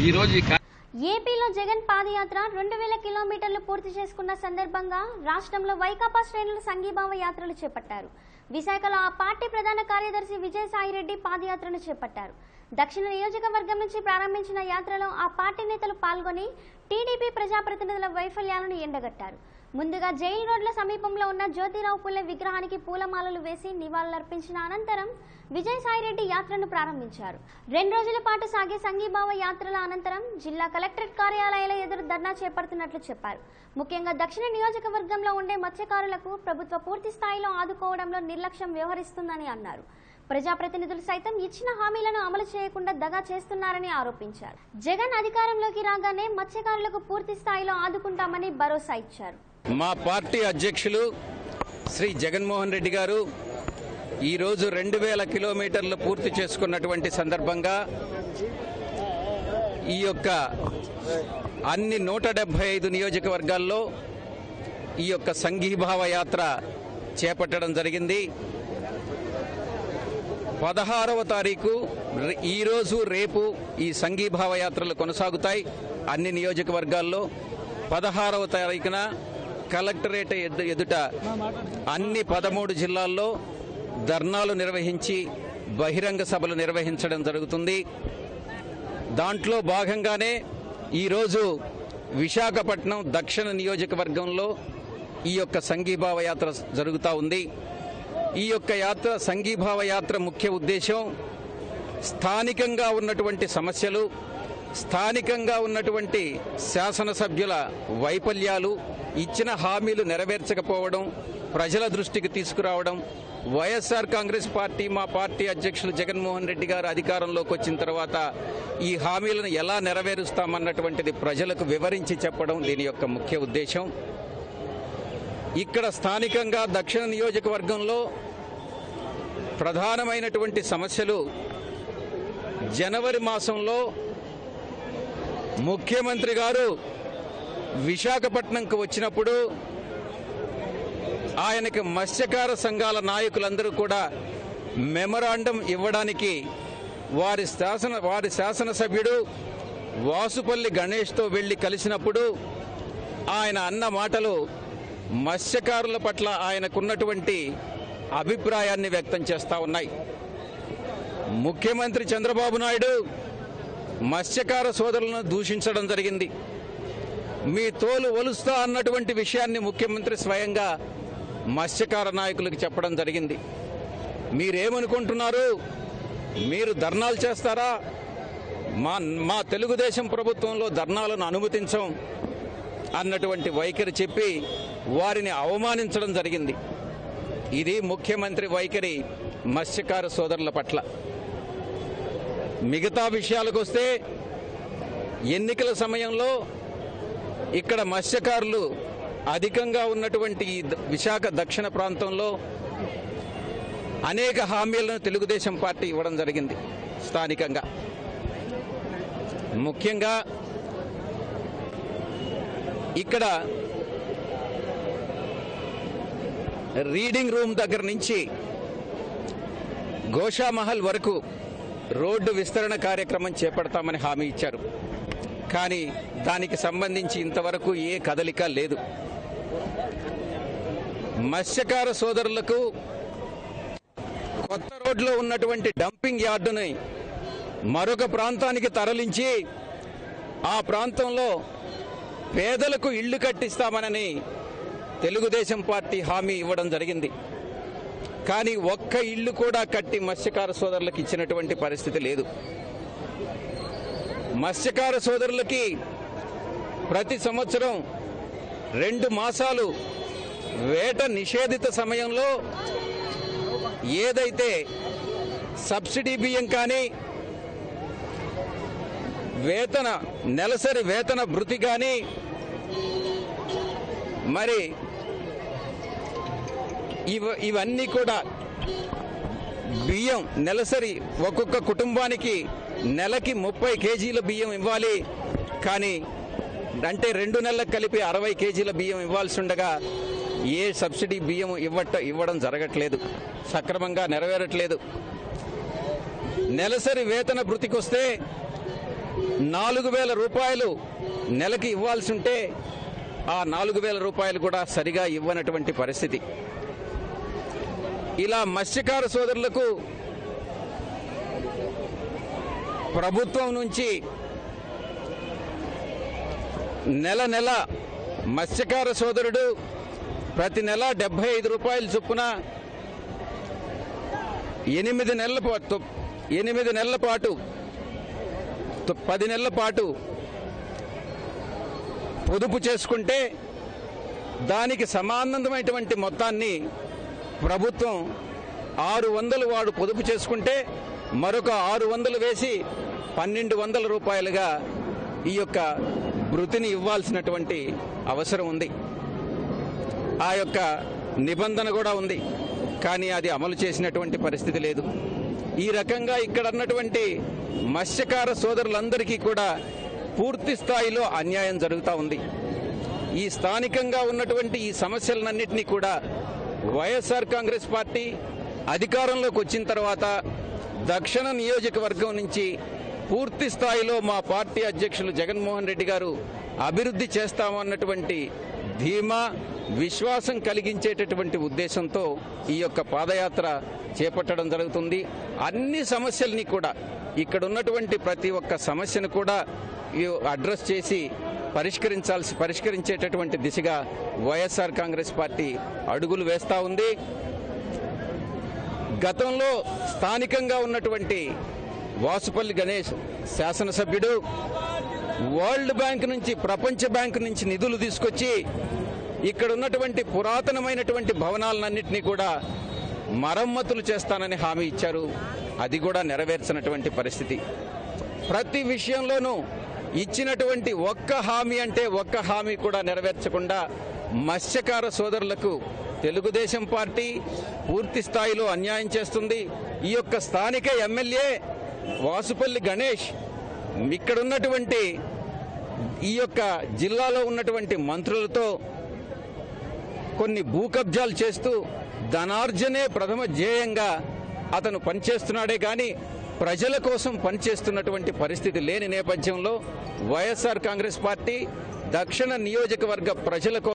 ఈరోజు ఈ కా- ఏపీలో జగన్ పాదయాత్ర రెండు వేల కిలోమీటర్లు పూర్తి చేసుకున్న సందర్భంగా రాష్ట్రంలో వైకాపా శ్రేణులు సంఘీభావ యాత్రలు చేపట్టారు విశాఖలో ఆ పార్టీ ప్రధాన కార్యదర్శి విజయసాయిరెడ్డి పాదయాత్రను చేపట్టారు దక్షిణ నియోజకవర్గం నుంచి ప్రారంభించిన యాత్రలో ఆ పార్టీ నేతలు పాల్గొని టీడీపీ ప్రజాప్రతినిధుల వైఫల్యాలను ఎండగట్టారు ముందుగా జైలు రోడ్ల సమీపంలో ఉన్న జ్యోతిరావు పుల్లె విగ్రహానికి పూలమాలలు వేసి నివాళులర్పించిన అనంతరం విజయసాయిరెడ్డి యాత్రను ప్రారంభించారు రెండు రోజుల పాటు సాగే సంఘీభావ యాత్రల అనంతరం జిల్లా కలెక్టరేట్ కార్యాలయాల ఎదురు ధర్నా చేపడుతున్నట్లు చెప్పారు ముఖ్యంగా దక్షిణ నియోజకవర్గంలో ఉండే మత్స్యకారులకు ప్రభుత్వ పూర్తి స్థాయిలో ఆదుకోవడంలో నిర్లక్ష్యం వ్యవహరిస్తుందని అన్నారు ప్రజాప్రతినిధులు సైతం ఇచ్చిన హామీలను అమలు చేయకుండా దగా చేస్తున్నారని ఆరోపించారు జగన్ అధికారంలోకి రాగానే మత్స్యకారులకు పూర్తి స్థాయిలో ఆదుకుంటామని భరోసా ఇచ్చారు మా పార్టీ అధ్యక్షులు శ్రీ జగన్మోహన్ రెడ్డి గారు ఈరోజు రెండు వేల కిలోమీటర్లు పూర్తి చేసుకున్నటువంటి సందర్భంగా ఈ యొక్క అన్ని నూట డెబ్బై ఐదు నియోజకవర్గాల్లో ఈ యొక్క సంఘీభావ యాత్ర చేపట్టడం జరిగింది పదహారవ తారీఖు రే- ఈరోజు రేపు ఈ సంఘీభావ యాత్రలు కొనసాగుతాయి అన్ని నియోజకవర్గాల్లో పదహారవ తారీఖున కలెక్టరేట్ ఎదు- ఎదుట అన్ని పదమూడు జిల్లాల్లో ధర్నాలు నిర్వహించి బహిరంగ సభలు నిర్వహించడం జరుగుతుంది దాంట్లో భాగంగానే ఈరోజు విశాఖపట్నం దక్షిణ నియోజకవర్గంలో ఈ యొక్క సంఘీభావ యాత్ర జరుగుతూ ఉంది ఈ యొక్క యాత్ర సంఘీభావ యాత్ర ముఖ్య ఉద్దేశం స్థానికంగా ఉన్నటువంటి సమస్యలు స్థానికంగా ఉన్నటువంటి శాసనసభ్యుల వైఫల్యాలు ఇచ్చిన హామీలు నెరవేర్చకపోవడం ప్రజల దృష్టికి తీసుకురావడం వైఎస్ఆర్ కాంగ్రెస్ పార్టీ మా పార్టీ అధ్యక్షులు జగన్మోహన్ రెడ్డి గారు అధికారంలోకి వచ్చిన తర్వాత ఈ హామీలను ఎలా నెరవేరుస్తామన్నటువంటిది ప్రజలకు వివరించి చెప్పడం దీని యొక్క ముఖ్య ఉద్దేశం ఇక్కడ స్థానికంగా దక్షిణ నియోజకవర్గంలో ప్రధానమైనటువంటి సమస్యలు జనవరి మాసంలో ముఖ్యమంత్రి గారు విశాఖపట్నంకు వచ్చినప్పుడు ఆయనకి మత్స్యకార సంఘాల నాయకులందరూ కూడా మెమరాండం ఇవ్వడానికి వారి శాసన వారి శాసనసభ్యుడు వాసుపల్లి గణేష్తో వెళ్లి కలిసినప్పుడు ఆయన అన్న మాటలు మత్స్యకారుల పట్ల ఆయనకున్నటువంటి అభిప్రాయాన్ని వ్యక్తం చేస్తా ఉన్నాయి ముఖ్యమంత్రి చంద్రబాబు నాయుడు మత్స్యకార సోదరులను దూషించడం జరిగింది మీ తోలు ఒలుస్తా అన్నటువంటి విషయాన్ని ముఖ్యమంత్రి స్వయంగా మత్స్యకార నాయకులకు చెప్పడం జరిగింది మీరేమనుకుంటున్నారు మీరు ధర్నాలు చేస్తారా మా మా తెలుగుదేశం ప్రభుత్వంలో ధర్నాలను అనుమతించం అన్నటువంటి వైఖరి చెప్పి వారిని అవమానించడం జరిగింది ఇది ముఖ్యమంత్రి వైఖరి మత్స్యకార సోదరుల పట్ల మిగతా విషయాలకు వస్తే ఎన్నికల సమయంలో ఇక్కడ మత్స్యకారులు అధికంగా ఉన్నటువంటి ఈ ద- విశాఖ దక్షిణ ప్రాంతంలో అనేక హామీలను తెలుగుదేశం పార్టీ ఇవ్వడం జరిగింది స్థానికంగా ముఖ్యంగా ఇక్కడ రీడింగ్ రూమ్ దగ్గర నుంచి గోషామహల్ వరకు రోడ్డు విస్తరణ కార్యక్రమం చేపడతామని హామీ ఇచ్చారు కానీ దానికి సంబంధించి ఇంతవరకు ఏ కదలిక లేదు మత్స్యకార సోదరులకు కొత్త రోడ్లో ఉన్నటువంటి డంపింగ్ యార్డుని మరొక ప్రాంతానికి తరలించి ఆ ప్రాంతంలో పేదలకు ఇళ్లు కట్టిస్తామనని తెలుగుదేశం పార్టీ హామీ ఇవ్వడం జరిగింది కానీ ఒక్క ఇల్లు కూడా కట్టి మత్స్యకార సోదరులకు ఇచ్చినటువంటి పరిస్థితి లేదు మత్స్యకార సోదరులకి ప్రతి సంవత్సరం రెండు మాసాలు వేట నిషేధిత సమయంలో ఏదైతే సబ్సిడీ బియ్యం కానీ వేతన నెలసరి వేతన భృతి కానీ మరి ఇవ ఇవన్నీ కూడా బియ్యం నెలసరి ఒక్కొక్క కుటుంబానికి నెలకి ముప్పై కేజీల బియ్యం ఇవ్వాలి కానీ అంటే రెండు నెలలకు కలిపి అరవై కేజీల బియ్యం ఇవ్వాల్సి ఉండగా ఏ సబ్సిడీ బియ్యం ఇవ్వట ఇవ్వడం జరగట్లేదు సక్రమంగా నెరవేరట్లేదు నెలసరి వేతన భృతికొస్తే నాలుగు వేల రూపాయలు నెలకి ఇవ్వాల్సి ఉంటే ఆ నాలుగు వేల రూపాయలు కూడా సరిగా ఇవ్వనటువంటి పరిస్థితి ఇలా మత్స్యకార సోదరులకు ప్రభుత్వం నుంచి నెల నెల మత్స్యకార సోదరుడు ప్రతి నెల డెబ్బై ఐదు రూపాయల చొప్పున ఎనిమిది నెలల పాటు ఎనిమిది నెలల పాటు తొ- పది నెలల పాటు పొదుపు చేసుకుంటే దానికి సమానందమైనటువంటి మొత్తాన్ని ప్రభుత్వం ఆరు వందలు వాడు పొదుపు చేసుకుంటే మరొక ఆరు వందలు వేసి పన్నెండు వందల రూపాయలుగా ఈ యొక్క వృత్తిని ఇవ్వాల్సినటువంటి అవసరం ఉంది ఆ యొక్క నిబంధన కూడా ఉంది కానీ అది అమలు చేసినటువంటి పరిస్థితి లేదు ఈ రకంగా ఇక్కడ ఉన్నటువంటి మత్స్యకార సోదరులందరికీ కూడా పూర్తి స్థాయిలో అన్యాయం జరుగుతూ ఉంది ఈ స్థానికంగా ఉన్నటువంటి ఈ సమస్యలన్నింటినీ కూడా వైఎస్ఆర్ కాంగ్రెస్ పార్టీ అధికారంలోకి వచ్చిన తర్వాత దక్షిణ నియోజకవర్గం నుంచి పూర్తి స్థాయిలో మా పార్టీ అధ్యక్షులు జగన్మోహన్ రెడ్డి గారు అభివృద్ధి చేస్తామన్నటువంటి ధీమా విశ్వాసం కలిగించేటటువంటి ఉద్దేశంతో ఈ యొక్క పాదయాత్ర చేపట్టడం జరుగుతుంది అన్ని సమస్యల్ని కూడా ఇక్కడ ఉన్నటువంటి ప్రతి ఒక్క సమస్యను కూడా ఈ అడ్రస్ చేసి పరిష్కరించాల్సి పరిష్కరించేటటువంటి దిశగా వైఎస్ఆర్ కాంగ్రెస్ పార్టీ అడుగులు వేస్తా ఉంది గతంలో స్థానికంగా ఉన్నటువంటి వాసుపల్లి గణేష్ శాసనసభ్యుడు వరల్డ్ బ్యాంక్ నుంచి ప్రపంచ బ్యాంక్ నుంచి నిధులు తీసుకొచ్చి ఇక్కడ ఉన్నటువంటి పురాతనమైనటువంటి భవనాలన్నింటినీ కూడా మరమ్మతులు చేస్తానని హామీ ఇచ్చారు అది కూడా నెరవేర్చినటువంటి పరిస్థితి ప్రతి విషయంలోనూ ఇచ్చినటువంటి ఒక్క హామీ అంటే ఒక్క హామీ కూడా నెరవేర్చకుండా మత్స్యకార సోదరులకు తెలుగుదేశం పార్టీ పూర్తి స్థాయిలో అన్యాయం చేస్తుంది ఈ యొక్క స్థానిక ఎమ్మెల్యే వాసుపల్లి గణేష్ ఇక్కడున్నటువంటి ఈ యొక్క జిల్లాలో ఉన్నటువంటి మంత్రులతో కొన్ని భూ కబ్జాలు చేస్తూ ధనార్జనే ప్రథమ ధ్యేయంగా అతను పనిచేస్తున్నాడే కానీ ప్రజల కోసం పనిచేస్తున్నటువంటి పరిస్థితి లేని నేపథ్యంలో వైఎస్ఆర్ కాంగ్రెస్ పార్టీ దక్షిణ నియోజకవర్గ ప్రజల కోసం